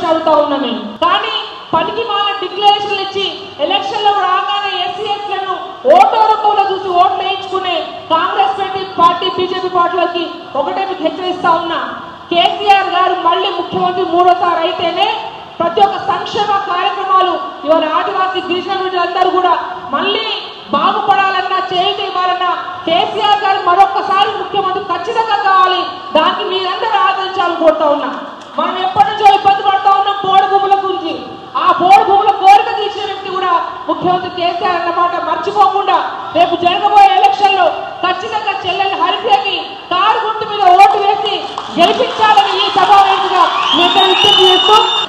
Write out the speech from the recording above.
అడుగుతా ఉన్నాం మేము కానీ పనికి మాల డిక్లరేషన్లు ఇచ్చి ఎలక్షన్లో రాగానే ఎస్సీఎస్లను ఓటో రూపంలో చూసి ఓట్లు వేయించుకునే కాంగ్రెస్ పార్టీ పార్టీ బీజేపీ పార్టీలోకి ఒకటే మీకు హెచ్చరిస్తా ఉన్నా కేసీఆర్ గారు మళ్ళీ ముఖ్యమంత్రి మూడోసారి అయితేనే ప్రతి ఒక్క సంక్షేమ కార్యక్రమాలు ఇవాళ ఆదివాసీ గిరిజన బిడ్డలందరూ కూడా మళ్ళీ బాగుపడాలన్నా చేయుట ఇవ్వాలన్నా కేసీఆర్ గారు మరొక్కసారి ముఖ్యమంత్రి ఖచ్చితంగా కావాలి దానికి మీరందరూ ఆదరించాలని కోరుతా ఉన్నా మనం ఎప్పటి నుంచో ఇబ్బంది పడతా ఉన్నాం పోడు భూముల గురించి ఆ పోడు భూముల కోరిక తీర్చిన వ్యక్తి కూడా ముఖ్యమంత్రి కేసీఆర్ అన్నమాట మర్చిపోకుండా రేపు జరగబోయే ఎలక్షన్ లో ఖచ్చితంగా చెల్లెలు హరిప్రియకి కారు గుర్తు మీద ఓటు వేసి గెలిపించాలని ఈ సభ వేదికగా మీ అందరూ విజ్ఞప్తి చేస్తూ